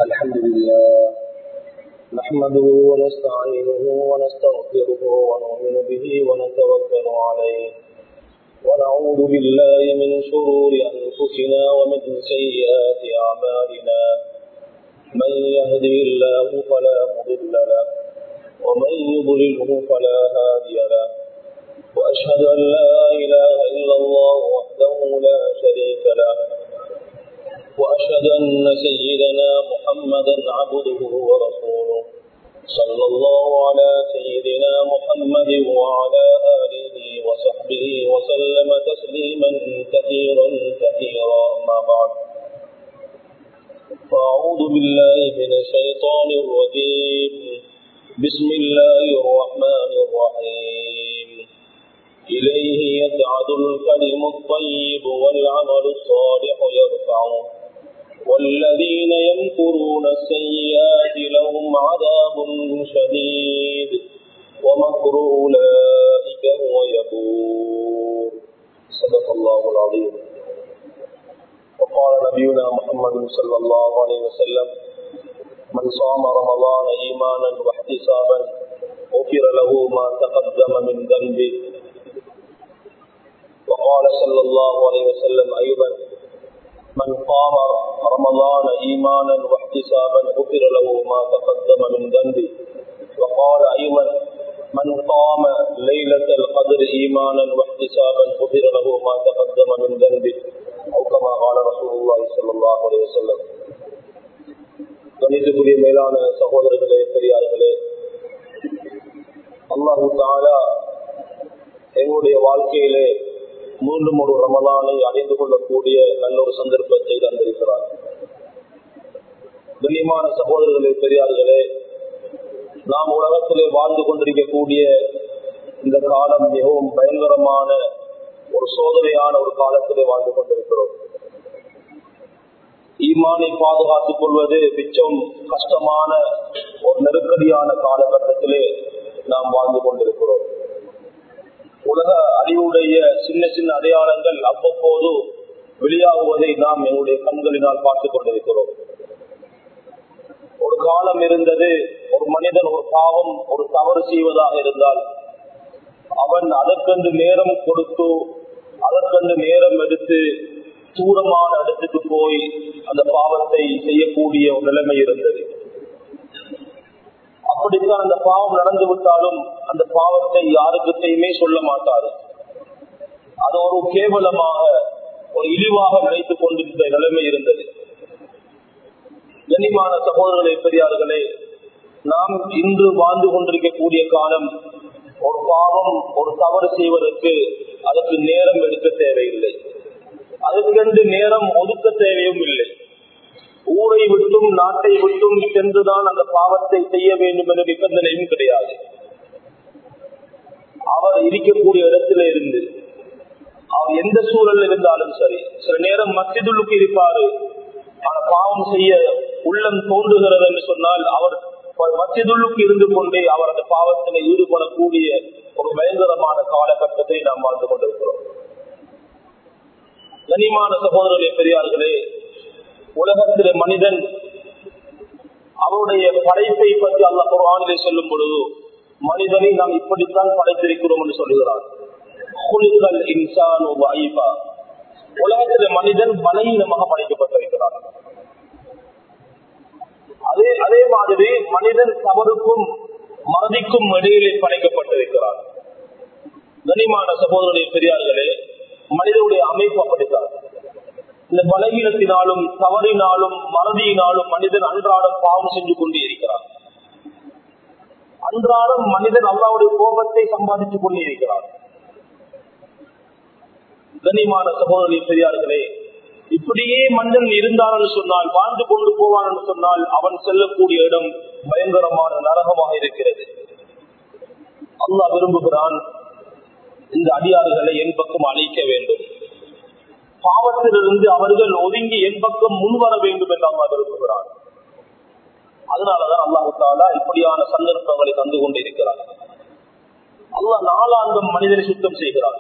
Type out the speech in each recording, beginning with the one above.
الحمد لله نحمده ونستعينه ونستغفره ونؤمن به ونتوكل عليه ونعوذ بالله من شرور أنفسنا ومن سيئات أعمالنا من يهدي الله فلا مضل له ومن يضلله فلا هادي له وأشهد أن لا إله إلا الله وحده لا شريك له وأشهد أن سيدنا محمدا عبده ورسوله صلى الله على سيدنا محمد وعلى آله وصحبه وسلم تسليما كثيرا كثيرا أما بعد فأعوذ بالله من الشيطان الرجيم بسم الله الرحمن الرحيم إليه يسعد الكلم الطيب والعمل الصالح يرفعه والذين يمكرون السيئات لهم عذاب شديد ومكر أولئك هو يبور صدق الله العظيم وقال نبينا محمد صلى الله عليه وسلم من صام رمضان إيمانا واحتسابا غفر له ما تقدم من ذنبه وقال صلى الله عليه وسلم أيضا من قام رمضان إيمانا واحتسابا غفر له ما تقدم من ذنبه وقال أيضا من قام ليلة القدر إيمانا واحتسابا غفر له ما تقدم من ذنبه أو كما قال رسول الله صلى الله عليه وسلم கணிதக்குரிய மேலான சகோதரர்களே பெரியார்களே அல்லாஹு தாலா எங்களுடைய வாழ்க்கையிலே மீண்டும் ஒரு ரமதானை அடைந்து கொள்ளக்கூடிய நல்ல ஒரு சந்தர்ப்பத்தை தந்திருக்கிறார் கண்ணியமான சகோதரர்களே பெரியார்களே நாம் உலகத்திலே வாழ்ந்து கொண்டிருக்கக்கூடிய இந்த காலம் மிகவும் பயங்கரமான ஒரு சோதனையான ஒரு காலத்திலே வாழ்ந்து கொண்டிருக்கிறோம் ஈமானை பாதுகாத்துக் கொள்வது மிச்சம் கஷ்டமான ஒரு நெருக்கடியான காலகட்டத்திலே நாம் வாழ்ந்து கொண்டிருக்கிறோம் உலக அழிவுடைய சின்ன சின்ன அடையாளங்கள் அவ்வப்போது வெளியாகுவதை நாம் எங்களுடைய கண்களினால் பார்த்துக் கொண்டிருக்கிறோம் ஒரு காலம் இருந்தது ஒரு மனிதன் ஒரு பாவம் ஒரு தவறு செய்வதாக இருந்தால் அவன் அதற்கென்று நேரம் கொடுத்து அதற்கென்று நேரம் எடுத்து தூரமான இடத்துக்கு போய் அந்த பாவத்தை செய்யக்கூடிய ஒரு நிலைமை இருந்தது அப்படித்தான் அந்த பாவம் நடந்து விட்டாலும் அந்த பாவத்தை யாருக்கிட்டையுமே சொல்ல மாட்டாரு அது ஒரு கேவலமாக ஒரு இழிவாக நினைத்துக் கொண்டிருந்த நிலைமை இருந்தது கனிமான சகோதரர்களே பெரியார்களே நாம் இன்று வாழ்ந்து கொண்டிருக்கக்கூடிய காலம் ஒரு பாவம் ஒரு தவறு செய்வதற்கு அதற்கு நேரம் எடுக்க தேவையில்லை அதுக்கென்று நேரம் ஒதுக்க தேவையும் இல்லை ஊரை விட்டும் நாட்டை விட்டும் சென்றுதான் அந்த பாவத்தை செய்ய வேண்டும் என்ற நிபந்தனையும் கிடையாது அவர் இருக்கக்கூடிய இடத்துல இருந்து அவர் எந்த சூழல் இருந்தாலும் சரி சில நேரம் மத்திதுள்ளுக்கு இருப்பாரு ஆனா பாவம் செய்ய உள்ளம் தோன்றுகிறது என்று சொன்னால் அவர் மத்திதுள்ளுக்கு இருந்து கொண்டே அவர் அந்த பாவத்தில் ஈடுபடக்கூடிய ஒரு பயங்கரமான காலகட்டத்தை நாம் வாழ்ந்து கொண்டிருக்கிறோம் கனிமான சகோதரர்களே பெரியார்களே உலகத்திலே மனிதன் அவருடைய படைப்பை பற்றி அல்ல குரானிலே சொல்லும் பொழுது மனிதனை நாம் இப்படித்தான் படைத்திருக்கிறோம் என்று சொல்லுகிறார் உலகத்திலே மனிதன் பலகீனமாக படைக்கப்பட்டிருக்கிறார் அதே அதே மாதிரி மனிதன் தவறுக்கும் மறதிக்கும் இடையிலே படைக்கப்பட்டிருக்கிறார் கனிமான சகோதரருடைய பெரியார்களே மனிதனுடைய அமைப்பு அப்படித்தான் இந்த பலகீனத்தினாலும் தவறினாலும் மறதியினாலும் மனிதன் அன்றாடம் பாவம் செஞ்சு கொண்டே இருக்கிறார் அன்றாடம் மனிதன் அல்லாவுடைய கோபத்தை சம்பாதித்துக் கொண்டே இருக்கிறார் கனிமான சகோதரி பெரியார்களே இப்படியே மனிதன் இருந்தான்னு சொன்னால் வாழ்ந்து கொண்டு போவான் என்று சொன்னால் அவன் செல்லக்கூடிய இடம் பயங்கரமான நரகமாக இருக்கிறது அல்லாஹ் விரும்புகிறான் இந்த அடியாறுகளை என் பக்கம் அழைக்க வேண்டும் பாவத்திலிருந்து அவர்கள் ஒதுங்கி என் பக்கம் முன்வர வேண்டும் என்று அல்லா விரும்புகிறார் அதனாலதான் அல்லாஹு தாலா இப்படியான சந்தர்ப்பங்களை தந்து கொண்டிருக்கிறார் அல்லாஹ் நாலாந்தம் மனிதனை சுத்தம் செய்கிறார்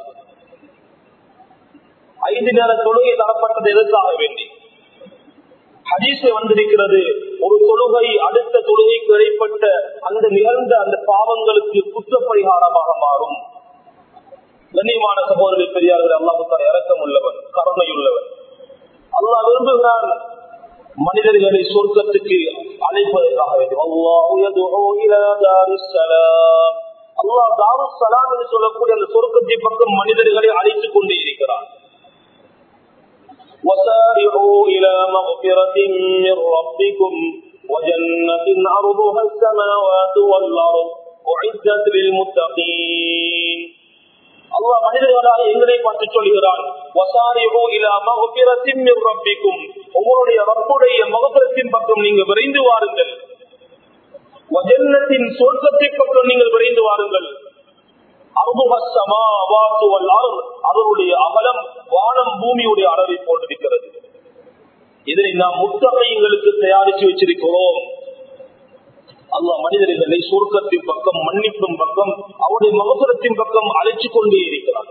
ஐந்து நேர தொழுகை தரப்பட்டது எதற்காக வேண்டி ஹதீஸை வந்திருக்கிறது ஒரு தொழுகை அடுத்த தொழுகைக்கு இடைப்பட்ட அந்த நிகழ்ந்த அந்த பாவங்களுக்கு குற்ற பரிகாரமாக மாறும் கண்ணியமான சகோதரி பெரியார்கள் அல்லாஹுத்தான இறக்கம் உள்ளவன் கருணையுள்ளவன் அல்லாஹ் விரும்புகிறான் மனிதர்களை சொர்க்கத்துக்கு அழைப்பதற்காக வேண்டும் அல்லாஹ் தாரு சலாம் என்று சொல்லக்கூடிய அந்த சொர்க்கத்தை பக்கம் மனிதர்களை அழைத்துக் கொண்டே இருக்கிறான் وسارعوا إلى مغفرة من ربكم وجنة عرضها السماوات والأرض أعدت للمتقين அல்லாஹ் மனிதர்களாக எங்களை பார்த்து சொல்கிறான் உங்களுடைய ரப்புடைய மகபுரத்தின் பக்கம் நீங்க விரைந்து வாருங்கள் வஜன்னத்தின் சொர்க்கத்தை பக்கம் நீங்கள் விரைந்து வாருங்கள் அதனுடைய அகலம் வானம் பூமியுடைய அளவை போன்றிருக்கிறது இதனை நாம் முத்தகைங்களுக்கு தயாரித்து வச்சிருக்கிறோம் அல்லாஹ் மனிதர்களை சொர்க்கத்தின் பக்கம் மன்னிப்பும் பக்கம் அவருடைய மகசுரத்தின் பக்கம் அழைச்சு கொண்டே இருக்கிறார்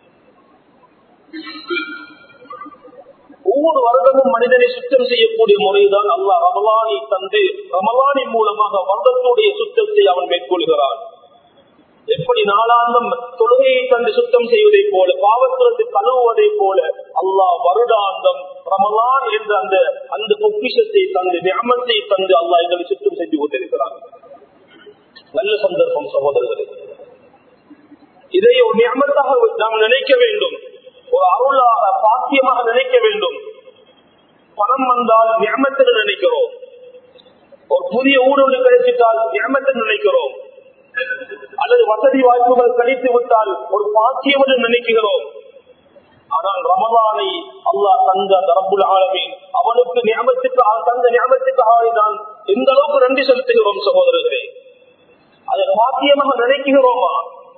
ஒவ்வொரு வருடமும் மனிதனை சுத்தம் செய்யக்கூடிய முறைதான் அல்லாஹ் ரமலானை தந்து ரமலானி மூலமாக வருடத்துடைய சுத்தத்தை அவன் மேற்கொள்கிறான் எப்படி நாளாந்தம் தொழுகையை தந்து சுத்தம் செய்வதை போல பாவத்திலிருந்து கழுவுவதை போல அல்லாஹ் வருடாந்தம் ரமலான் என்ற அந்த அந்த பொக்கிஷத்தை தந்து நியமத்தை தந்து அல்லாஹ் எங்களை சுத்தம் செஞ்சு கொண்டிருக்கிறார் நல்ல சந்தர்ப்பம் சகோதரர்களே இதை ஒரு நியமத்தாக நாம் நினைக்க வேண்டும் ஒரு அருளாக பாக்கியமாக நினைக்க வேண்டும் பணம் வந்தால் நியமத்தில் நினைக்கிறோம் ஒரு புதிய ஊர் ஒன்று கிடைச்சிட்டால் நியமத்தில் நினைக்கிறோம் அல்லது வசதி வாய்ப்புகள் கிடைத்து விட்டால் ஒரு பாக்கியம் என்று நினைக்கிறோம் ஆனால் ரமதானை அல்லாஹ் தந்த தரப்புல் ஆலமீன் அவனுக்கு ஞாபகத்துக்கு தந்த ஞாபகத்துக்கு ஆகிதான் எந்த அளவுக்கு நன்றி செலுத்துகிறோம் சகோதரர்களே அதை பாக்கியமாக நினைக்கிறோமா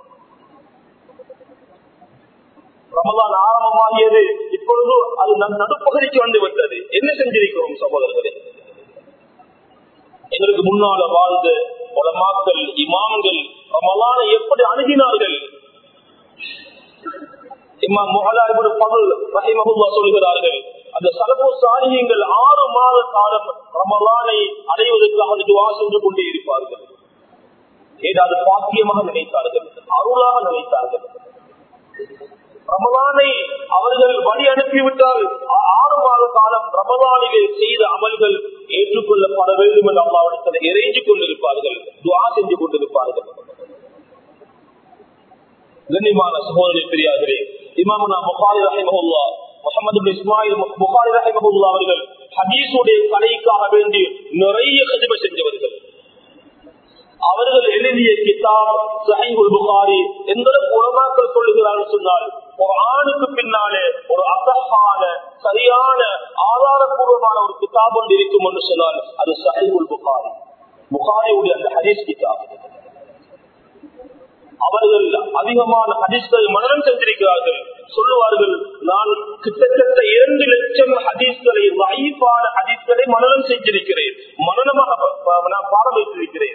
ரமதான் ஆரம்பமாகியது இப்பொழுது அது நம் நடுப்பகுதிக்கு வந்து விட்டது என்ன செஞ்சிருக்கிறோம் சகோதரர்களே எங்களுக்கு முன்னால வாழ்ந்த உலமாக்கள் இமாம்கள் ரமலானை எப்படி அணுகினார்கள் இமாம் முகலாயிபுல் பகல் ரஹிமஹுல்லா சொல்கிறார்கள் அந்த சலபு சாலியங்கள் ஆறு மாத காலம் ரமலானை அடைவதற்காக துவா சென்று கொண்டே இருப்பார்கள் ஏதாவது பாக்கியமாக நினைத்தார்கள் அருளாக நினைத்தார்கள் ரமலானை அவர்கள் வழி அனுப்பிவிட்டால் ஆறு மாத காலம் ரமலானிலே செய்த அமல்கள் ஏற்றுக்கொள்ளப்பட வேண்டும் என்று அம்மாவிடத்தில் இறைஞ்சு கொண்டிருப்பார்கள் துவா செஞ்சு கொண்டிருப்பார்கள் கண்ணியமான சகோதரி பெரியார்களே இமாமனா புகாரி ரஹிமஹுல்லா முகமது இஸ்மாயில் புகாரி ரஹிமஹுல்லா அவர்கள் ஹதீஸுடைய கலைக்காக வேண்டி நிறைய கதிமை செஞ்சவர்கள் அவர்கள் எழுதிய கிதாப் சஹீஹுல் புகாரி எந்த உலமாக்கள் சொல்லுகிறார்கள் சொன்னால் ஒரு ஆணுக்கு பின்னாலே ஒரு அசஹான சரியான ஆதாரபூர்வமான ஒரு கிதாப் ஒன்று இருக்கும் என்று சொன்னால் அது சஹீஹுல் புகாரி புகாரியுடைய அந்த ஹதீஸ் கிதாப் அவர்கள் அதிகமான ஹதீஸ்களை மனநம் சென்றிருக்கிறார்கள் சொல்லுவார்கள் நான் கிட்டத்தட்ட இரண்டு லட்சம் ஹதீஸ்களை வாய்ப்பான ஹதீஸ்களை மனநம் செஞ்சிருக்கிறேன் மனநமாக நான் பாடம் வைத்திருக்கிறேன்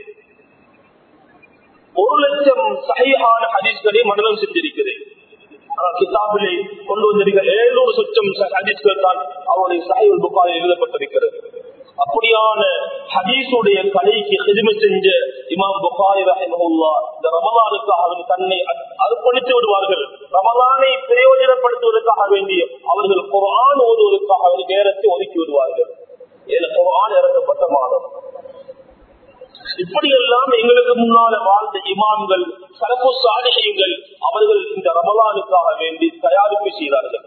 ஒரு லட்சம் சகையான ஹதீஸ்களை மனநம் செஞ்சிருக்கிறேன் கிதாபிலே கொண்டு வந்திருக்கிற ஏழூறு சொச்சம் ஹதீஸ்கள் தான் அவருடைய சஹைல் புகாரில் எழுதப்பட்டிருக்கிறது அப்படியான ஹதீஸுடைய கலைக்கு எதுமை செஞ்ச இமாம் புகாரி ரஹிமஹுல்லா இந்த ரமலானுக்காக அவன் தன்னை அர்ப்பணித்து விடுவார்கள் ரமலானை பிரயோஜனப்படுத்துவதற்காக வேண்டி அவர்கள் குரான் ஓதுவதற்காக அவர் நேரத்தை ஒதுக்கி விடுவார்கள் ஏன்னா குரான் இறக்கப்பட்ட மாதம் இப்படியெல்லாம் எங்களுக்கு முன்னால வாழ்ந்த இமாம்கள் சரப்பு சாதிகள் அவர்கள் இந்த ரமலானுக்காக வேண்டி தயாரிப்பு செய்தார்கள்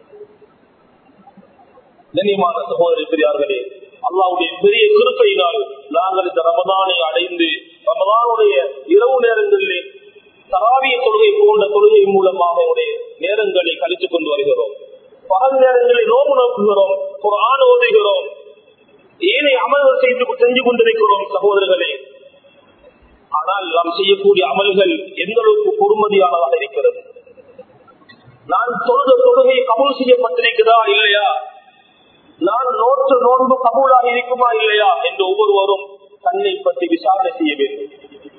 கண்ணியமான சகோதரி பெரியார்களே அல்லாவுடைய பெரிய கிருப்பையினால் நாங்கள் இந்த ரமதானை அடைந்து ரமதானுடைய இரவு நேரங்களிலே தராவிய தொழுகை போன்ற தொழுகை மூலமாக உடைய நேரங்களை கழித்துக் கொண்டு வருகிறோம் பகல் நேரங்களில் நோம்பு நோக்குகிறோம் குரான் ஓதுகிறோம் ஏனை அமல்கள் செய்து செஞ்சு கொண்டிருக்கிறோம் சகோதரர்களே ஆனால் நாம் செய்யக்கூடிய அமல்கள் எந்த அளவுக்கு பொறுமதியானதாக இருக்கிறது நான் தொழுத தொழுகை கபூல் செய்யப்பட்டிருக்கிறதா இல்லையா நான் நோற்று நோன்பு கபூலாக இருக்குமா இல்லையா என்று ஒவ்வொருவரும் தன்னை பற்றி விசாரணை செய்ய வேண்டும்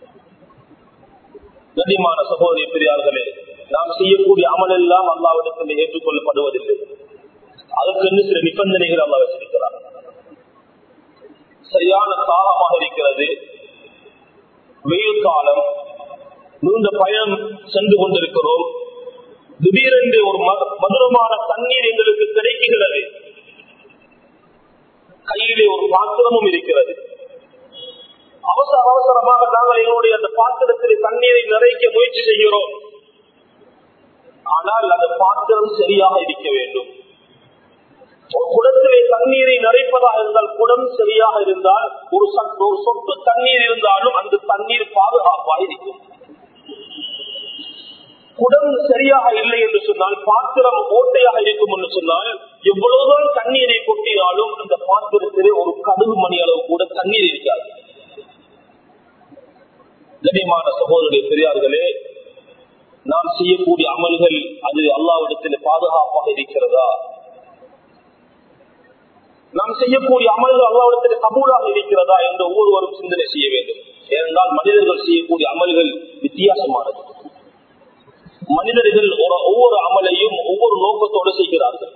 கண்ணியமான சகோதரி பெரியார்களே நாம் செய்யக்கூடிய அமல் எல்லாம் அல்லாவிடத்தில் ஏற்றுக்கொள்ளப்படுவதில்லை அதற்கு சில நிபந்தனைகள் அல்லா வச்சிருக்கிறார் சரியான தாகமாக இருக்கிறது வெயில் காலம் நீண்ட பயணம் சென்று கொண்டிருக்கிறோம் திடீரென்று ஒரு மதுரமான தண்ணீர் எங்களுக்கு கிடைக்குகிறது கையிலே ஒரு பாத்திரமும் இருக்கிறது அவசர அவசரமாக நாங்கள் எங்களுடைய அந்த பாத்திரத்தில் தண்ணீரை நிறைக்க முயற்சி செய்கிறோம் ஆனால் அந்த பாத்திரம் சரியாக இருக்க வேண்டும் ஒரு குடத்திலே தண்ணீரை நிறைப்பதாக இருந்தால் குடம் சரியாக இருந்தால் ஒரு ஒரு சொட்டு தண்ணீர் இருந்தாலும் அந்த தண்ணீர் பாதுகாப்பாக இருக்கும் குடம் சரியாக இல்லை என்று சொன்னால் பாத்திரம் ஓட்டையாக இருக்கும் என்று சொன்னால் எவ்வளவுதான் தண்ணீரை கொட்டினாலும் அந்த பாத்திரத்திலே ஒரு கடுகு மணி அளவு கூட தண்ணீர் இருக்காது கனிமான சகோதரருடைய பெரியார்களே நாம் செய்யக்கூடிய அமல்கள் அது அல்லாவிடத்தில் பாதுகாப்பாக இருக்கிறதா நாம் செய்யக்கூடிய அமல்கள் அல்லாவிடத்தில் கபூலாக இருக்கிறதா என்று ஒவ்வொருவரும் சிந்தனை செய்ய வேண்டும் ஏனென்றால் மனிதர்கள் செய்யக்கூடிய அமல்கள் வித்தியாசமானது மனிதர்கள் ஒரு ஒவ்வொரு அமலையும் ஒவ்வொரு நோக்கத்தோடு செய்கிறார்கள்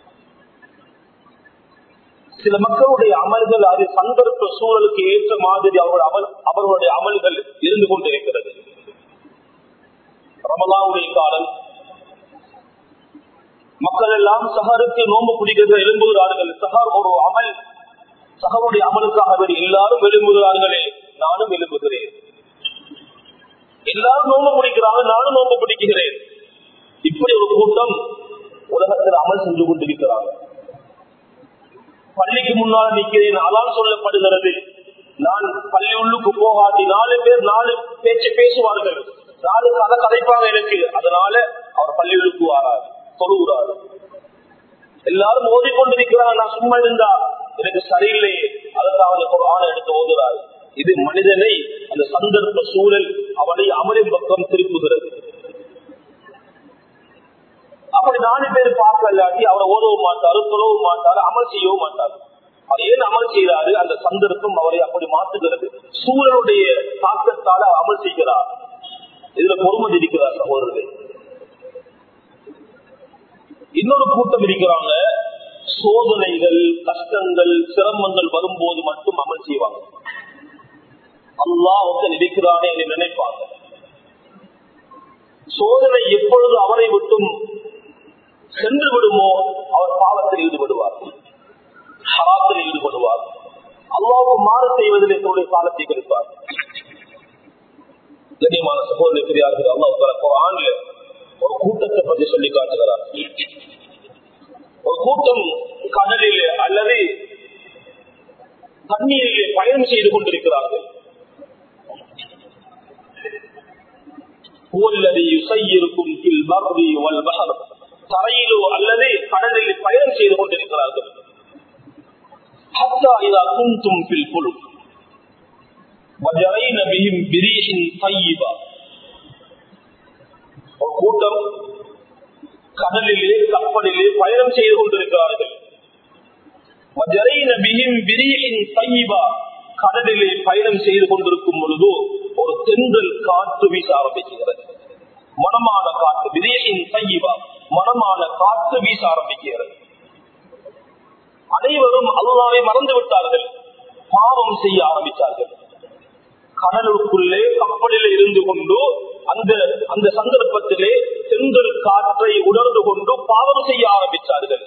சில மக்களுடைய அமல்கள் அது சந்தர்ப்ப சூழலுக்கு ஏற்ற மாதிரி அவர்கள் அமல் அவர்களுடைய அமல்கள் இருந்து கொண்டிருக்கிறது ரமலாவுடைய காலம் மக்கள் எல்லாம் சஹருக்கு நோம்பு பிடிக்கிறது எழும்புகிறார்கள் சஹர் ஒரு அமல் சஹருடைய அமலுக்காக வேண்டி எல்லாரும் எழும்புகிறார்களே நானும் எழும்புகிறேன் எல்லாரும் நோம்பு பிடிக்கிறாங்க நானும் நோம்பு பிடிக்கிறேன் இப்படி ஒரு கூட்டம் உலகத்தில் அமல் செஞ்சு கொண்டிருக்கிறாங்க பள்ளிக்கு முன்னால் நிற்கிறேன் அதான் சொல்லப்படுகிறது நான் பள்ளி உள்ளுக்கு போகாட்டி நாலு பேர் நாலு பேச்சு பேசுவார்கள் நாலு கதை கதைப்பாங்க எனக்கு அதனால அவர் பள்ளி உள்ளுக்கு வாராரு தொழுகிறாரு எல்லாரும் ஓதிக்கொண்டிருக்கிறாங்க நான் சும்மா இருந்தா எனக்கு சரியில்லையே அதற்காக ஒரு ஆணை எடுத்து ஓதுறாரு இது மனிதனை அந்த சந்தர்ப்ப சூழல் அவனை அமலின் பக்கம் திருப்புகிறது அப்படி நாலு பேர் பார்க்க இல்லாட்டி அவரை ஓதவும் மாட்டாரு தொழவும் மாட்டாரு அமல் செய்யவும் மாட்டாரு அவர் ஏன் அமல் செய்யறாரு அந்த சந்தர்ப்பம் அவரை அப்படி மாற்றுகிறது சூழலுடைய தாக்கத்தால அவர் அமல் செய்கிறார் இதுல பொறுமதி இருக்கிறார் சகோதரர்கள் இன்னொரு கூட்டம் இருக்கிறாங்க சோதனைகள் கஷ்டங்கள் சிரமங்கள் வரும்போது மட்டும் அமல் செய்வாங்க அல்லா ஒருத்தன் இருக்கிறானே என்று நினைப்பாங்க சோதனை எப்பொழுது அவரை விட்டும் சென்று விடுமோ அவர் பாவத்தில் ஈடுபடுவார் ஹராத்தில் ஈடுபடுவார் அல்லாவுக்கு மாறு செய்வதில் என்னுடைய காலத்தை கழிப்பார் கண்ணியமான சகோதரி பெரியார்கள் அல்லாஹ் ஆண்ல ஒரு கூட்டத்தை பற்றி சொல்லி காட்டுகிறார் ஒரு கூட்டம் கடலிலே அல்லது தண்ணீரிலே பயணம் செய்து கொண்டிருக்கிறார்கள் தரையிலோ அல்லது கடலில் பயணம் செய்து கொண்டிருக்கிறார்கள் ஒரு கூட்டம் கடலிலே கப்பலிலே பயணம் செய்து கொண்டிருக்கிறார்கள் கடலிலே பயணம் செய்து கொண்டிருக்கும் பொழுது ஒரு தென்றல் காற்று வீச ஆரம்பிக்கிறது மனமான காற்று விதையின் தையீவா மனமான காற்று வீச ஆரம்பிக்கிறது அனைவரும் அல்லாவை மறந்து விட்டார்கள் பாவம் செய்ய ஆரம்பித்தார்கள் கடலுக்குள்ளே கப்பலில் இருந்து கொண்டு அந்த அந்த சந்தர்ப்பத்திலே செங்கல் காற்றை உணர்ந்து கொண்டு பாவம் செய்ய ஆரம்பித்தார்கள்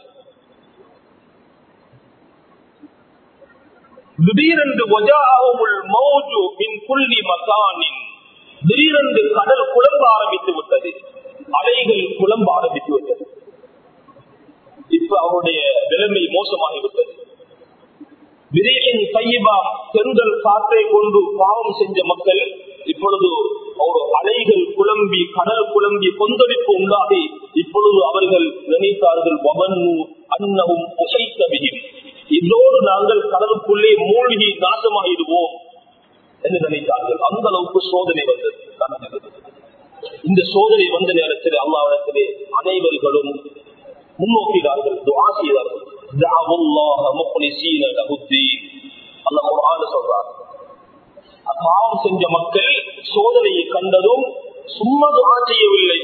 திடீரென்று மௌஜு மின் புள்ளி மகானின் திடீரென்று கடல் குழம்ப ஆரம்பித்து விட்டது அலைகள் குழம்ப ஆரம்பித்து விட்டது இப்ப அவருடைய நிலைமை மோசமாகிவிட்டது விதையின் கையிபா பெண்கள் காற்றை கொண்டு பாவம் செஞ்ச மக்கள் இப்பொழுது ஒரு அலைகள் குழம்பி கடல் குழம்பி கொந்தளிப்பு உண்டாகி இப்பொழுது அவர்கள் நினைத்தார்கள் வவன்னு அன்னவும் புகைத்தவியும் இதோடு நாங்கள் கடலுக்குள்ளே மூழ்கி நாசமாகிடுவோம் என்று நினைத்தார்கள் அந்த அளவுக்கு சோதனை வந்தது இந்த சோதனை வந்த நேரத்தில் அல்லாவிடத்திலே அனைவர்களும் முன்னோக்கிறார்கள் துவா செய்தார்கள் சொல்றார் பாவம் செஞ்ச மக்கள் சோதனையை கண்டதும் சும்மா துவா செய்யவில்லை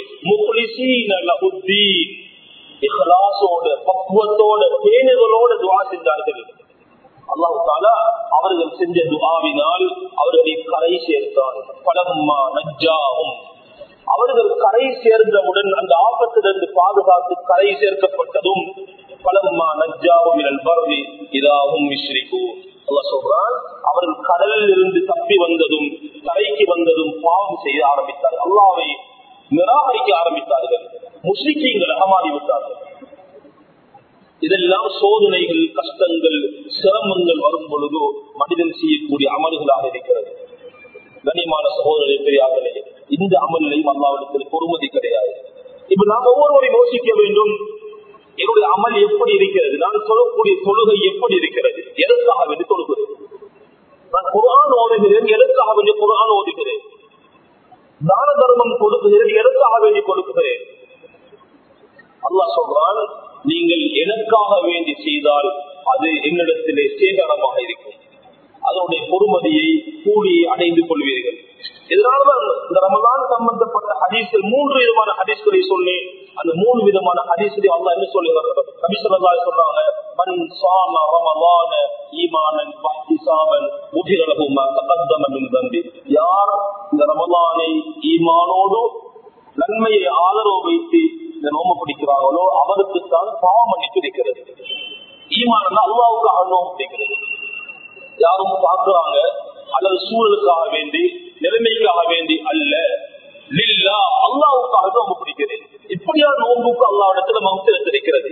இஹ்லாசோட பக்குவத்தோட பேணுதலோட துவா செஞ்சார்கள் அல்லாஹு தாலா அவர்கள் செஞ்ச துஆவினால் அவர்களை கரை சேர்த்தான் பலம்மா நஜ்ஜாவும் அவர்கள் கரை சேர்ந்தவுடன் அந்த ஆபத்திலிருந்து பாதுகாத்து கரை சேர்க்கப்பட்டதும் பலம்மா நஜ்ஜாவும் பர்வி இதாகும் மிஸ்ரிக்கு அல்லாஹ் சொல்றான் அவர்கள் கடலில் இருந்து தப்பி வந்ததும் கரைக்கு வந்ததும் பாவம் செய்ய ஆரம்பித்தார்கள் அல்லாவை நிராகரிக்க ஆரம்பித்தார்கள் முஸ்லிக்கீங்கள் அகமாறி விட்டார்கள் இதெல்லாம் சோதனைகள் கஷ்டங்கள் சிரமங்கள் வரும் பொழுது மனிதன் செய்யக்கூடிய அமல்களாக இருக்கிறது கனிமான சகோதரரை பெரியார்களே இந்த அமலிலையும் அல்லாவிடத்தில் பொறுமதி கிடையாது இப்ப நாம் ஒவ்வொருவரையும் யோசிக்க வேண்டும் என்னுடைய அமல் எப்படி இருக்கிறது நான் சொல்லக்கூடிய தொழுகை எப்படி இருக்கிறது எதற்காக வேண்டி தொழுகிறேன் நான் குரான் ஓதுகிறேன் எதற்காக வேண்டி குரான் ஓதுகிறேன் தான தர்மம் கொடுக்குகிறேன் எதற்காக வேண்டி கொடுக்குகிறேன் அல்லாஹ் சொல்றான் நீங்கள் எனக்காக வேண்டி செய்தால் அது என்னிடத்திலே சேகரமாக இருக்கும் அதனுடைய பொறுமதியை கூடி அடைந்து கொள்வீர்கள் இதனால்தான் இந்த ரமதான் சம்பந்தப்பட்ட ஹதீஸ்கள் மூன்று விதமான ஹதீஸ்களை சொன்னேன் அந்த மூணு விதமான ஹதீஸ்களை அல்லா என்ன சொல்லுகிறார் கபிசல்லா சொல்றாங்க மண் சாம ரமலான ஈமானன் வஹ்திசாமன் முதிரலகுமா தகத்தம மின் தம்பி யார் இந்த ரமலானை ஈமானோடு நன்மையை ஆதரவு வைத்து இந்த நோம பிடிக்கிறார்களோ அவருக்குத்தான் பாவம் மன்னிப்பு இருக்கிறது ஈமான் அல்லாவுக்காக நோம்பு பிடிக்கிறது யாரும் பார்க்கிறாங்க அல்லது சூழலுக்காக வேண்டி நிலைமைக்காக வேண்டி அல்ல லில்லா அல்லாவுக்காக நோம்பு பிடிக்கிறது இப்படியான நோம்புக்கு அல்லாவிடத்துல மகத்திரத்து இருக்கிறது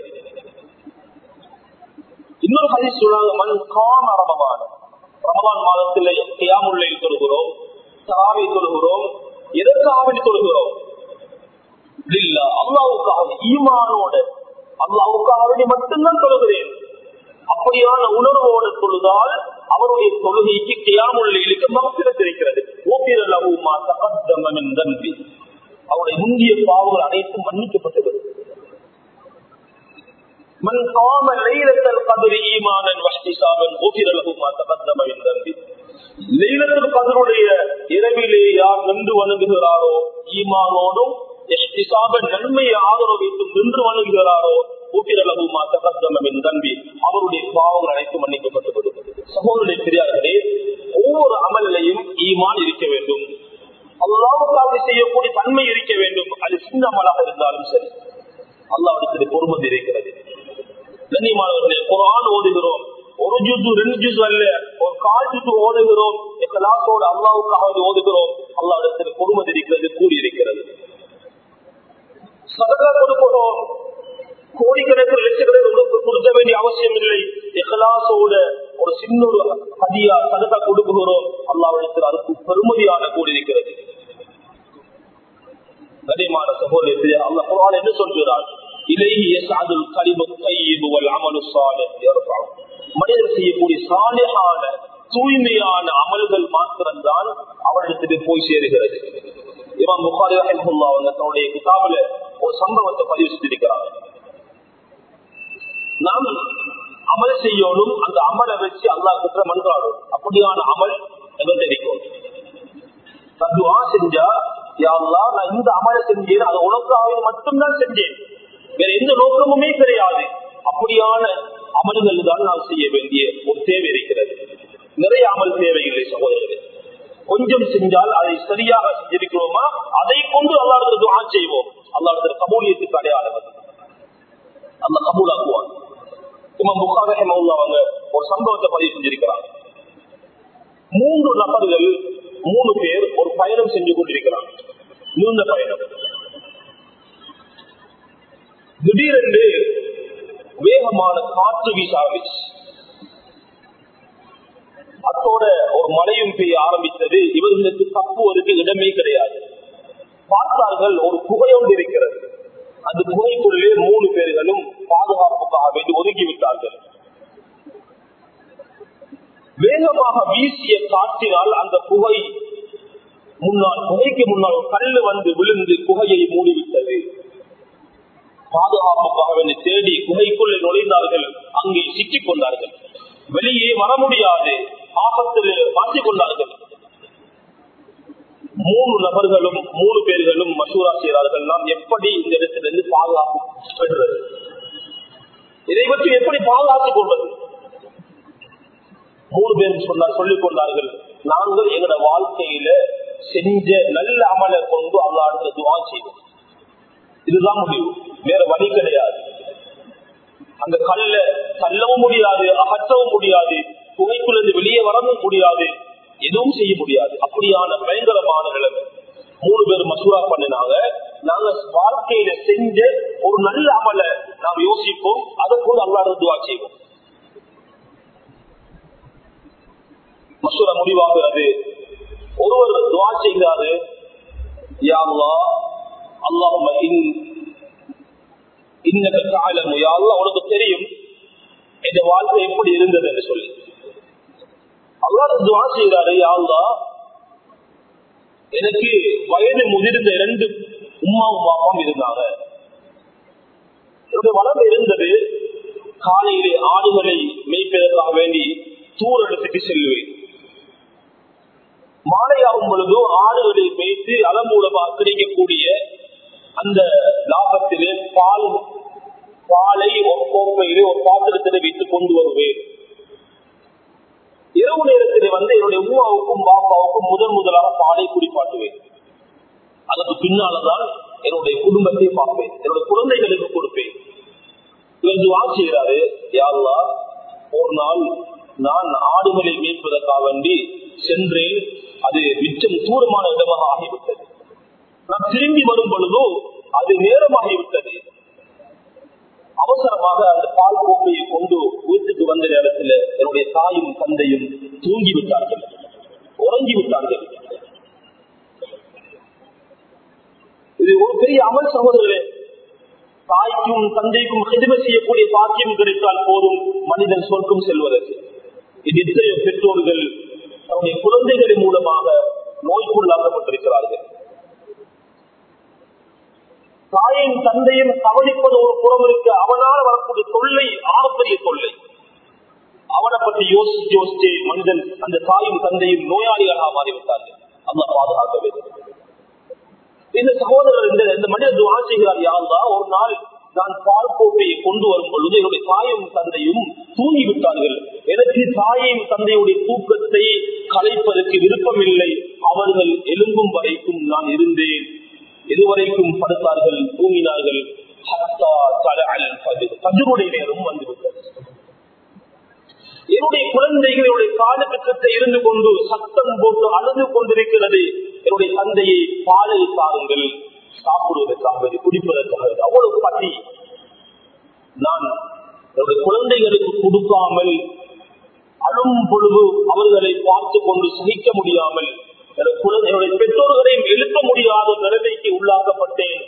இன்னொரு கதை சொல்றாங்க மண் காம ரமபான் ரமபான் மாதத்தில் கியாமுல்லை தொழுகிறோம் தராவை தொழுகிறோம் எதற்காக வேண்டி தொழுகிறோம் இல்ல அல்லாவுக்காக ஈமானோட அல்லாவுக்காக வேண்டி மட்டும்தான் தொழுகிறேன் அப்படியான உணர்வோடு தொழுதால் அவருடைய தொழுகைக்கு கியாமுள்ளைகளுக்கு மகத்திரத்து இருக்கிறது ஓபிரலகுமா தகத்தமின் தன்பி அவருடைய முந்திய பாவங்கள் அனைத்தும் மன்னிக்கப்பட்டது மண் காம லைலத்தல் கதிரி ஈமானன் வஷ்டிசாபன் ஓபிரலகுமா தகத்தமின் தன்பி லைலத்தல் கதருடைய இரவிலே யார் நின்று வணங்குகிறாரோ ஈமானோடும் நன்மையை ஆதரவு வைத்து நின்று வணங்குகிறாரோ ஊட்டிரளவுமா தகத்தமின் தம்பி அவருடைய பாவங்கள் அனைத்து மன்னிக்கப்பட்டது சகோதரனை பெரியார்களே ஒவ்வொரு அமலிலையும் ஈமான் இருக்க வேண்டும் அல்லாவுக்காக செய்யக்கூடிய தன்மை இருக்க வேண்டும் அது சின்ன அமலாக இருந்தாலும் சரி அல்லாவிடத்தில் பொறுமதி இருக்கிறது கண்ணியமானவர்களே குரான் ஓதுகிறோம் ஒரு ஜுசு ரெண்டு ஜுசு அல்ல ஒரு கால் ஜுசு ஓதுகிறோம் எக்கலாசோடு அல்லாவுக்காக ஓதுகிறோம் அல்லாவிடத்தில் பொறுமதி இருக்கிறது கூடி இருக்கிறது சதகா கொடுக்கிறோம் கோடிக்கணக்கில் லட்சக்கணக்கில் கொடுக்க வேண்டிய அவசியம் இல்லை எகலாசோட ஒரு சின்ன ஒரு அதியா சதகா கொடுக்குகிறோம் அல்லாவிடத்தில் அதுக்கு பெருமதியான கூடி இருக்கிறது கனிமான சகோதரத்தில் அல்ல குரான் என்ன சொல்கிறார் மனிதர் செய்யக்கூடிய சாலையான தூய்மையான அமல்கள் மாத்திரம்தான் அவரிடத்துக்கு போய் சேருகிறது இமாம் புகாரி ரஹிமுல்லா அவங்க தன்னுடைய கிதாபில ஒரு சம்பவத்தை பதிவு செஞ்சிருக்கிறாங்க நாம் அமல் செய்யணும் அந்த அமலை வச்சு அல்லா கிட்ட மன்றாடும் அப்படியான அமல் எங்களுக்கு இருக்கும் தத்துவா செஞ்சா யாருலா நான் இந்த அமலை செஞ்சேன் அதை உனக்காக மட்டும்தான் செஞ்சேன் வேற எந்த நோக்கமுமே கிடையாது அப்படியான அமல்கள் தான் நான் செய்ய வேண்டிய ஒரு தேவை இருக்கிறது நிறைய அமல் தேவையில்லை சகோதரர்களே கொஞ்சம் செஞ்சால் அதை சரியாக செஞ்சிருக்கிறோமா அதை கொண்டு அல்லாடத்தில் துவா செய்வோம் அல்லாடத்தில் கபூலியத்துக்கு அடையாளம் அல்ல கபூலாக்குவான் இமாம் புகார அவங்க ஒரு சம்பவத்தை பதிவு செஞ்சிருக்கிறாங்க மூன்று நபர்கள் மூணு பேர் ஒரு பயணம் செஞ்சு கொண்டிருக்கிறாங்க நீண்ட பயணம் திடீரென்று வேகமான காற்று வீச ஆரம்பிச்சு அத்தோட ஒரு மழையும் பெய்ய ஆரம்பித்தது இவர்களுக்கு தப்புவதற்கு இடமே கிடையாது பார்த்தார்கள் ஒரு புகையோடு இருக்கிறது அந்த புகைக்குள்ளே மூணு பேர்களும் பாதுகாப்புக்காக வேண்டி ஒதுங்கிவிட்டார்கள் வேகமாக வீசிய காற்றினால் அந்த புகை முன்னால் புகைக்கு முன்னால் ஒரு கல்லு வந்து விழுந்து புகையை மூடிவிட்டது பாதுகாப்புக்காக வேண்டி தேடி குகைக்குள்ளே நுழைந்தார்கள் அங்கே சிக்கிக் கொண்டார்கள் வெளியே வர முடியாது ஆபத்தில் மாற்றிக் கொண்டார்கள் மூணு நபர்களும் மூணு பேர்களும் மசூரா செய்கிறார்கள் நாம் எப்படி இந்த இடத்திலிருந்து பாதுகாப்பு பெறுவது இதை பற்றி எப்படி பாதுகாத்துக் கொள்வது மூணு பேரும் சொன்னார் சொல்லிக் கொண்டார்கள் நாங்கள் எங்களோட வாழ்க்கையில செஞ்ச நல்ல அமலை கொண்டு அல்லாடுற துவா செய்வோம் இதுதான் முடிவு வேற வழி கிடையாது அந்த கல்ல தள்ளவும் முடியாது அகற்றவும் முடியாது புகைக்குள்ளது வெளியே வரவும் முடியாது எதுவும் செய்ய முடியாது அப்படியான பயங்கரமான நிலைமை மூணு பேர் மசூரா பண்ணினாங்க நாங்க வாழ்க்கையில செஞ்ச ஒரு நல்ல அமல நாம் யோசிப்போம் அதை கூட அல்லாட துவா செய்வோம் மசூரா முடிவாகிறது ஒருவர் துவா செய்கிறாரு யா அல்லாஹ் அல்லாஹும்ம இன் இன்னக தாழமு யா அல்லாஹ் உனக்கு தெரியும் இந்த வாழ்க்கை எப்படி இருந்தது என்று சொல்லி அல்லாஹ் துவா செய்கிறாரு யா அல்லாஹ் எனக்கு வயது முதிர்ந்த இரண்டு உமாவும் பாப்பாவும் இருந்தாங்க என்னுடைய வளம் இருந்தது காலையிலே ஆடுகளை மேய்ப்பதற்காக வேண்டி தூர் இடத்துக்கு செல்வேன் மாலையாகும் பொழுது ஆடுகளை மேய்த்து அதன் மூலமாக கிடைக்கக்கூடிய அந்த லாபத்திலே பால் பாலை ஒரு கோப்பையிலே ஒரு பாத்திரத்திலே வைத்து கொண்டு வருவேன் இரவு நேரத்திலே வந்து என்னுடைய உமாவுக்கும் பாப்பாவுக்கும் முதன் முதலாக பாலை குடிப்பாட்டுவேன் அதற்கு பின்னால்தான் என்னுடைய குடும்பத்தை பார்ப்பேன் என்னுடைய குழந்தைகளுக்கு கொடுப்பேன் இவர் வாசிக்கிறாரு யாருலா ஒரு நாள் நான் ஆடுகளை மீட்பதற்காக வேண்டி சென்றேன் அது மிச்சம் தூரமான இடமாக ஆகிவிட்டது நான் திரும்பி வரும் பொழுதோ அது நேரமாகிவிட்டது அவசரமாக அந்த பால் கோப்பையை கொண்டு வீட்டுக்கு வந்த நேரத்தில் என்னுடைய தாயும் தந்தையும் தூங்கி விட்டார்கள் உறங்கி விட்டார்கள் இது ஒரு பெரிய அமல் சகோதரர்களே தாய்க்கும் தந்தைக்கும் ஹிதமை செய்யக்கூடிய பாக்கியம் கிடைத்தால் போதும் மனிதன் சொர்க்கம் செல்வதற்கு இது எத்தனையோ பெற்றோர்கள் தன்னுடைய குழந்தைகளின் மூலமாக நோய்க்குள்ளாக்கப்பட்டிருக்கிறார்கள் தாயும் தந்தையும் கவனிப்பது ஒரு புறம் இருக்கு அவனால் வரக்கூடிய தொல்லை ஆகப்பெரிய தொல்லை அவனை பற்றி யோசிச்சு யோசிச்சு மனிதன் அந்த தாயும் தந்தையும் நோயாளிகளாக மாறிவிட்டார்கள் அல்ல பாதுகாக்க வேண்டும் இந்த சகோதரர் இந்த இந்த மனிதன் துவா செய்கிறார் யாருதான் ஒரு நாள் நான் பால் கோப்பையை கொண்டு வரும் பொழுது என்னுடைய தாயும் தந்தையும் தூங்கி விட்டார்கள் எனக்கு தாயும் தந்தையுடைய தூக்கத்தை கலைப்பதற்கு விருப்பமில்லை அவர்கள் எலும்பும் வரைக்கும் நான் இருந்தேன் எதுவரைக்கும் படுத்தார்கள் தூங்கினார்கள் பஜருடைய நேரம் வந்துவிட்டது என்னுடைய குழந்தைகளுடைய காலுக்கு கிட்ட இருந்து கொண்டு சத்தம் போட்டு அழுது கொண்டிருக்கிறது என்னுடைய தந்தையை பாலை தாருங்கள் சாப்பிடுவதற்காக குடிப்பதற்காக அவ்வளவு பசி நான் என்னுடைய குழந்தைகளுக்கு கொடுக்காமல் அழும் பொழுது அவர்களை பார்த்து கொண்டு சகிக்க முடியாமல் என்னுடைய பெற்றோர்களையும் எழுப்ப முடியாத நிலைமைக்கு உள்ளாக்கப்பட்டேன்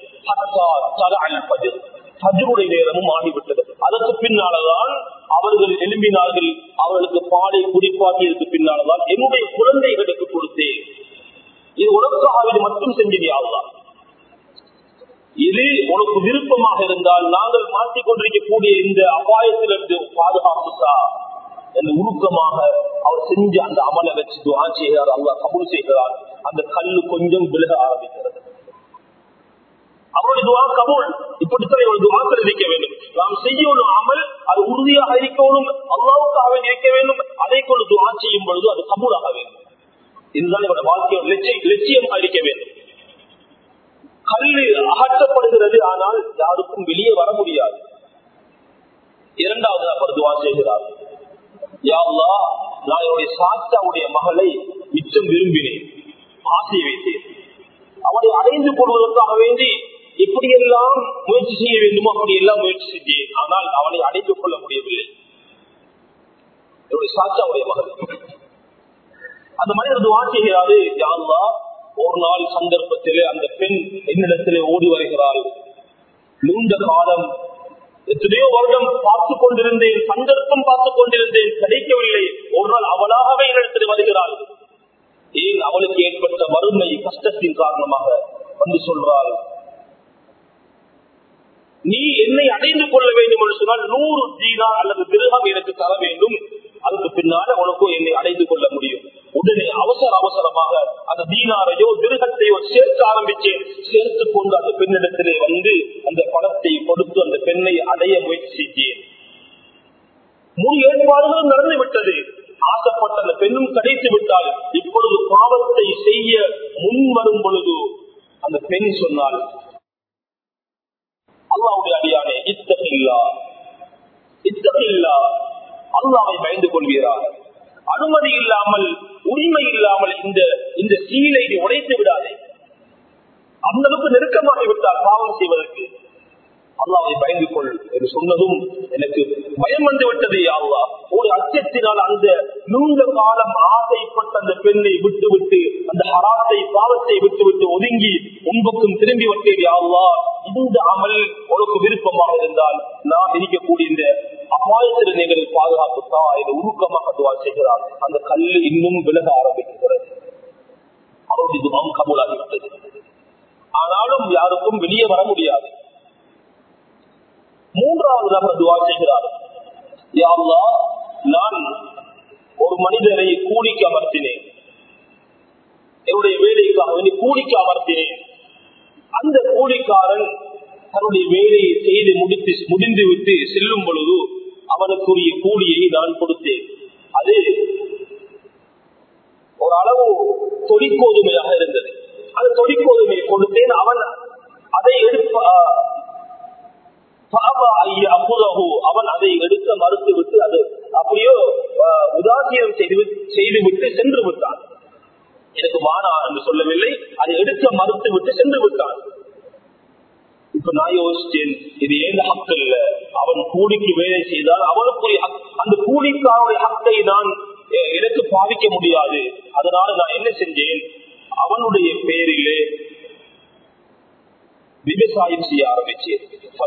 ஹஜருடைய நேரமும் ஆகிவிட்டது அதற்கு பின்னால்தான் அவர்கள் எழும்பினார்கள் அவர்களுக்கு பாலை குறிப்பாக்கியதற்கு பின்னால்தான் என்னுடைய குழந்தைகளுக்கு கொடுத்தேன் இது உனக்காக இது மட்டும் செஞ்சதியாவதான் இது உனக்கு விருப்பமாக இருந்தால் நாங்கள் மாற்றிக் கொண்டிருக்கக்கூடிய இந்த அபாயத்திலிருந்து பாதுகாப்புக்கா என்று உருக்கமாக அவர் செஞ்ச அந்த அமலை வச்சு துவா செய்கிறார் அல்லா கபூல் செய்கிறார் அந்த கல்லு கொஞ்சம் விலக ஆரம்பிக்கிறது அவருடைய துவா கபூல் இப்படித்தான் இவருடைய துவாக்கள் இருக்க வேண்டும் நாம் செய்யணும் அமல் அது உறுதியாக இருக்கணும் அல்லாவுக்காக இருக்க வேண்டும் அதை கொண்டு துவா செய்யும் பொழுது அது கபூலாக வேண்டும் இதுதான் இவருடைய வாழ்க்கையோட லட்சியம் லட்சியமாக இருக்க வேண்டும் கல்லு அகற்றப்படுகிறது ஆனால் யாருக்கும் வெளியே வர முடியாது இரண்டாவது அவர் துவா செய்கிறார் யாவ்லா நான் என்னுடைய சாத்தாவுடைய மகளை மிச்சம் விரும்பினேன் ஆசை வைத்தேன் அவனை அடைந்து கொள்வதற்காக வேண்டி எப்படியெல்லாம் முயற்சி செய்ய வேண்டுமோ அப்படியெல்லாம் முயற்சி செஞ்சேன் ஆனால் அவனை அடைத்துக் கொள்ள முடியவில்லை என்னுடைய சாத்தாவுடைய மகள் அந்த மனிதர் துவா செய்கிறாரு யாருலா ஒரு நாள் சந்தர்ப்பத்திலே அந்த பெண் என்னிடத்திலே ஓடி வருகிறாள் நீண்ட காலம் எத்தனையோ வருடம் பார்த்து கொண்டிருந்தேன் சந்தர்ப்பம் பார்த்து கொண்டிருந்தேன் கிடைக்கவில்லை ஒரு நாள் அவளாகவே என்னிடத்தில் வருகிறாள் ஏன் அவளுக்கு ஏற்பட்ட வறுமை கஷ்டத்தின் காரணமாக வந்து சொல்றாள் நீ என்னை அடைந்து கொள்ள வேண்டும் என்று சொன்னால் நூறு தீனா அல்லது திருகம் எனக்கு தர வேண்டும் அதுக்கு பின்னால உனக்கும் என்னை அடைந்து கொள்ள முடியும் உடனே அவசர அவசரமாக அந்த தீனாரையோ திருகத்தையோ சேர்க்க ஆரம்பிச்சேன் சேர்த்து கொண்டு அந்த பெண்ணிடத்திலே வந்து அந்த பணத்தை கொடுத்து அந்த பெண்ணை அடைய முயற்சி செய்தேன் முழு ஏற்பாடுகளும் நடந்து விட்டது ஆசைப்பட்ட அந்த பெண்ணும் கிடைத்து விட்டால் இப்பொழுது பாவத்தை செய்ய முன் வரும் பொழுது அந்த பெண் சொன்னால் அல்லாவுடைய அடியானே இத்தகில்லா இத்தகில்லா அல்லாவை பயந்து கொள்கிறார் அனுமதி இல்லாமல் உரிமை இல்லாமல் இந்த இந்த சீலை நீ உடைத்து விடாதே அந்த அளவுக்கு நெருக்கமாகி விட்டால் பாவம் செய்வதற்கு அல்லாவை பயந்து கொள் என்று சொன்னதும் எனக்கு பயம் வந்து விட்டது அல்லா ஒரு அச்சத்தினால் அந்த நீண்ட காலம் ஆசைப்பட்ட அந்த பெண்ணை விட்டு விட்டு அந்த ஹராத்தை பாவத்தை விட்டு விட்டு ஒதுங்கி உன்புக்கும் திரும்பி விட்டேன் யாவா இந்த அமல் உனக்கு விருப்பமாக இருந்தால் நாம் இருக்கக்கூடிய இந்த அபாயத்தில் நீங்கள் பாதுகாப்புத்தா என்று உருக்கமாக துவா செய்கிறார் அந்த கல்லு இன்னும் விலக ஆரம்பிக்கிறது அவருடைய துவம் கபூலாகிவிட்டது ஆனாலும் யாருக்கும் வெளியே வர முடியாது மூன்றாவது நபர் துவா செய்கிறார் யாவ்லா நான் ஒரு மனிதரை கூலிக்கு அமர்த்தினேன் என்னுடைய வேலைக்காக வேண்டி கூலிக்கு அமர்த்தினேன் அந்த கூலிக்காரன் தன்னுடைய வேலையை செய்து முடித்து முடிந்து விட்டு செல்லும் பொழுது அவனுக்குரிய கூலியை நான் கொடுத்தேன் அது ஒரு அளவு தொடிக்கோதுமையாக இருந்தது அந்த தொடிக்கோதுமையை கொடுத்தேன் அவன் அதை எடுப்ப அவன் அதை எடுக்க மறுத்து விட்டு அது அப்படியோ உதாசீனம் செய்து செய்துவிட்டு சென்று விட்டான் எனக்கு மானா என்று சொல்லவில்லை அதை எடுக்க மறுத்து விட்டு சென்று விட்டான் இப்ப நான் யோசிச்சேன் இது ஏன் ஹக்கு இல்ல அவன் கூலிக்கு வேலை செய்தால் அவனுக்குரிய அந்த கூலிக்காரனுடைய ஹக்கை நான் எனக்கு பாதிக்க முடியாது அதனால நான் என்ன செஞ்சேன் அவனுடைய பேரிலே விவசாயம் செய்ய ஆரம்பிச்சேன்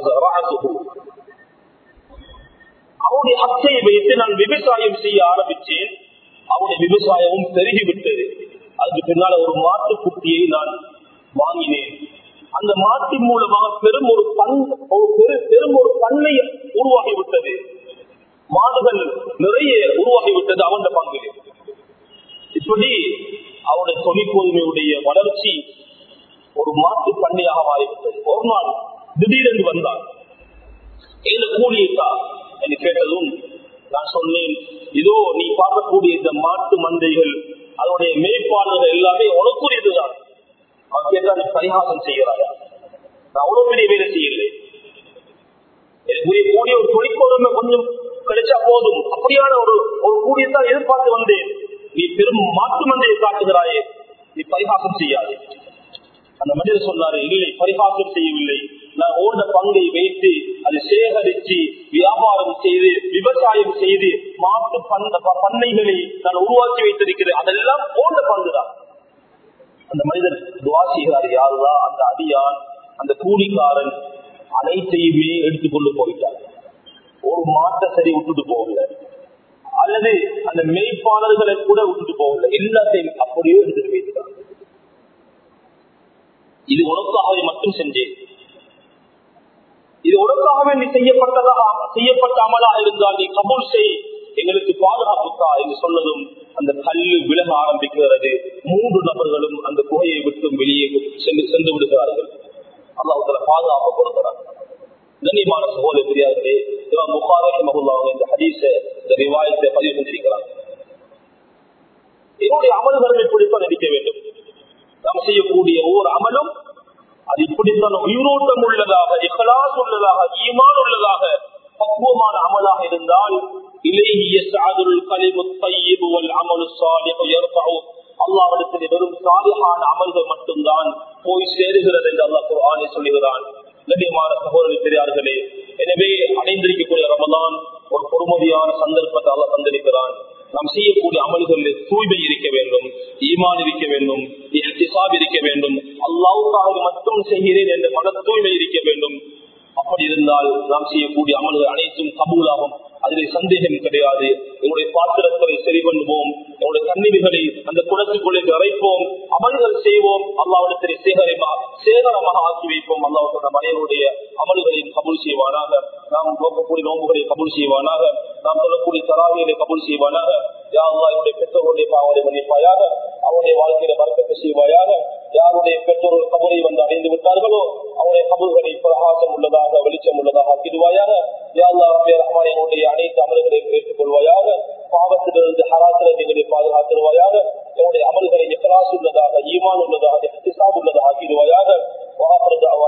அவனுடைய அத்தையை வைத்து நான் விவசாயம் செய்ய ஆரம்பிச்சேன் அவனுடைய விவசாயமும் பெருகிவிட்டது அதுக்கு பின்னால ஒரு மாட்டு குட்டியை நான் வாங்கினேன் அந்த மாட்டின் மூலமாக பெரும் ஒரு பண் பெரு பெரும் ஒரு பண்ணை உருவாகிவிட்டது மாடுகள் நிறைய உருவாகிவிட்டது அவன் பங்கில் இப்படி அவருடைய தொழிற்கோதுமையுடைய வளர்ச்சி ஒரு மாட்டு பண்ணையாக மாறிவிட்டது ஒரு நாள் திடீரென்று வந்தான் ஏழு கூலியத்தா என்று கேட்டதும் நான் சொன்னேன் இதோ நீ பார்க்கக்கூடிய இந்த மாட்டு மந்தைகள் அதனுடைய மேய்ப்பாளர்கள் எல்லாமே உனக்குரியதுதான் அவன் கேட்டா நீ பரிகாசம் செய்கிறாயா நான் அவ்வளவு பெரிய வேலை செய்யலை எனக்குரிய கூடிய ஒரு தொழிற்கோதுமை கொஞ்சம் கிடைச்சா போதும் அப்படியான ஒரு ஒரு கூடியத்தான் எதிர்பார்த்து வந்தேன் நீ பெரும் மாட்டு மந்தையை காட்டுகிறாயே நீ பரிகாசம் செய்யாதே அந்த மனிதர் சொன்னாரு இல்லை பரிகாசம் செய்யவில்லை நான் ஓட பங்கை வைத்து அதை சேகரித்து வியாபாரம் செய்து விவசாயம் செய்து மாட்டு பண்ணைகளை நான் உருவாக்கி வைத்திருக்கிறேன் அதெல்லாம் ஓட பங்குதான் அந்த மனிதர் துவா செய்கிறார் யாருதான் அந்த அடியான் அந்த கூலிக்காரன் அனைத்தையுமே எடுத்துக்கொண்டு போயிட்டார் ஒரு மாட்டை சரி விட்டுட்டு போகல அல்லது அந்த மெய்ப்பாளர்களை கூட விட்டுட்டு போகல எல்லாத்தையும் அப்படியே எடுத்துட்டு போயிட்டார் இது உனக்காகவே மட்டும் செஞ்சேன் இது உனக்காகவே நீ செய்யப்பட்டதாக செய்யப்பட்ட அமலாக இருந்தால் நீ கபூல் செய் எங்களுக்கு பாதுகாப்புத்தா என்று சொன்னதும் அந்த கல்லு விலக ஆரம்பிக்கிறது மூன்று நபர்களும் அந்த குகையை விட்டு வெளியே சென்று சென்று விடுகிறார்கள் அல்லாஹுல பாதுகாப்பு கொடுக்கிறார் கண்ணியமான சகோதர பெரியார்களே இவன் முகாரத் மகுல்லாங்க இந்த ஹதீஸ இந்த விவாதத்தை பதிவு செஞ்சிருக்கிறார் என்னுடைய அமல்களை இப்படித்தான் நடிக்க வேண்டும் நாம் செய்யக்கூடிய ஒவ்வொரு அமலும் அது இப்படித்தான் உயிரோட்டம் உள்ளதாக இஹலாஸ் உள்ளதாக ஈமான் உள்ளதாக பக்குவமான அமலாக இருந்தால் அல்லாவிடத்தில் வெறும் சாலியான அமல்கள் மட்டும்தான் போய் சேருகிறது என்று அல்லாஹ் குர்ஆனை சொல்லுகிறான் கண்ணியமான சகோதரி பெரியார்களே எனவே அடைந்திருக்கக்கூடிய ரமதான் ஒரு பொறுமதியான சந்தர்ப்பத்தை அல்லாஹ் தந்திருக்கிறான் நாம் செய்யக்கூடிய அமல்களில் தூய்மை இருக்க வேண்டும் ஈமான் இருக்க வேண்டும் இஹ்திசாப் இருக்க வேண்டும் அல்லாவுக்காக மட்டும் செய்கிறேன் என்ற மன தூய்மை இருக்க வேண்டும் அப்படி இருந்தால் நாம் செய்யக்கூடிய அமல்கள் அனைத்தும் கபூலாகும் அதிலே சந்தேகம் கிடையாது எங்களுடைய பாத்திரத்தை சரி பண்ணுவோம் எங்களுடைய கண்ணீர்களை அந்த குடத்துக்குள்ளே அரைப்போம் அமல்கள் செய்வோம் அல்லாவிடத்திலே சேகரமாக சேகரமாக ஆக்கி வைப்போம் அல்லாவுடைய மனைவருடைய அமல்களையும் கபூல் செய்வானாக நாம் நோக்கக்கூடிய நோம்புகளை கபூல் செய்வானாக நாம் சொல்லக்கூடிய தராவிகளை கபூல் செய்வானாக யாருலா என்னுடைய பெற்றோருடைய பாவனை மன்னிப்பாயாக அவருடைய வாழ்க்கையில வரக்கத்தை செய்வாயாக யாருடைய பெற்றோர்கள் கபரை வந்து அடைந்து விட்டார்களோ அவருடைய கபல்களை பிரகாசம் உள்ளதாக வெளிச்சம் உள்ளதாக ஆக்கிடுவாயாக யாருலா ரஹ்மானியனுடைய அனைத்து அமல்களையும் ஏற்றுக்கொள்வாயாக பாவத்திலிருந்து ஹரா ஈமான் உள்ளதாக